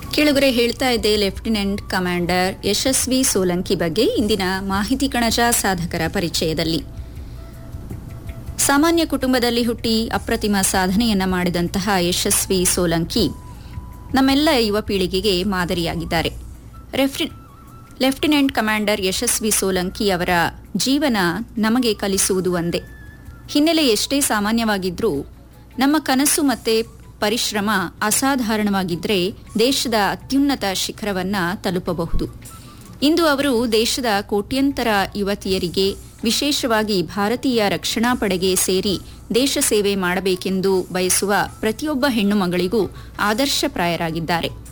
ಕೆಳಗರೆ ಹೇಳ್ತಾ ಇದ್ದೆ ಲೆಫ್ಟಿನೆಂಟ್ ಕಮಾಂಡರ್ ಯಶಸ್ವಿ ಸೋಲಂಕಿ ಬಗ್ಗೆ ಇಂದಿನ ಮಾಹಿತಿ ಕಣಜ ಸಾಧಕರ ಪರಿಚಯದಲ್ಲಿ ಸಾಮಾನ್ಯ ಕುಟುಂಬದಲ್ಲಿ ಹುಟ್ಟಿ ಅಪ್ರತಿಮ ಸಾಧನೆಯನ್ನ ಮಾಡಿದಂತಹ ಯಶಸ್ವಿ ಸೋಲಂಕಿ ನಮ್ಮೆಲ್ಲ ಯುವ ಪೀಳಿಗೆಗೆ ಮಾದರಿಯಾಗಿದ್ದಾರೆ ರೆಫ್ರಿ- ಲೆಫ್ಟಿನೆಂಟ್ ಕಮಾಂಡರ್ ಯಶಸ್ವಿ ಸೋಲಂಕಿ ಅವರ ಜೀವನ ನಮಗೆ ಕಲಿಸುವುದು ಒಂದೇ ಹಿನ್ನೆಲೆ ಎಷ್ಟೇ ಸಾಮಾನ್ಯವಾಗಿದ್ರೂ ನಮ್ಮ ಕನಸು ಮತ್ತೆ ಪರಿಶ್ರಮ ಅಸಾಧಾರಣವಾಗಿದ್ದರೆ ದೇಶದ ಅತ್ಯುನ್ನತ ಶಿಖರವನ್ನ ತಲುಪಬಹುದು ಇಂದು ಅವರು ದೇಶದ ಕೋಟ್ಯಂತರ ಯುವತಿಯರಿಗೆ ವಿಶೇಷವಾಗಿ ಭಾರತೀಯ ರಕ್ಷಣಾ ಪಡೆಗೆ ಸೇರಿ ದೇಶ ಸೇವೆ ಮಾಡಬೇಕೆಂದು ಬಯಸುವ ಪ್ರತಿಯೊಬ್ಬ ಹೆಣ್ಣು ಮಗಳಿಗೂ ಆದರ್ಶಪ್ರಾಯರಾಗಿದ್ದಾರೆ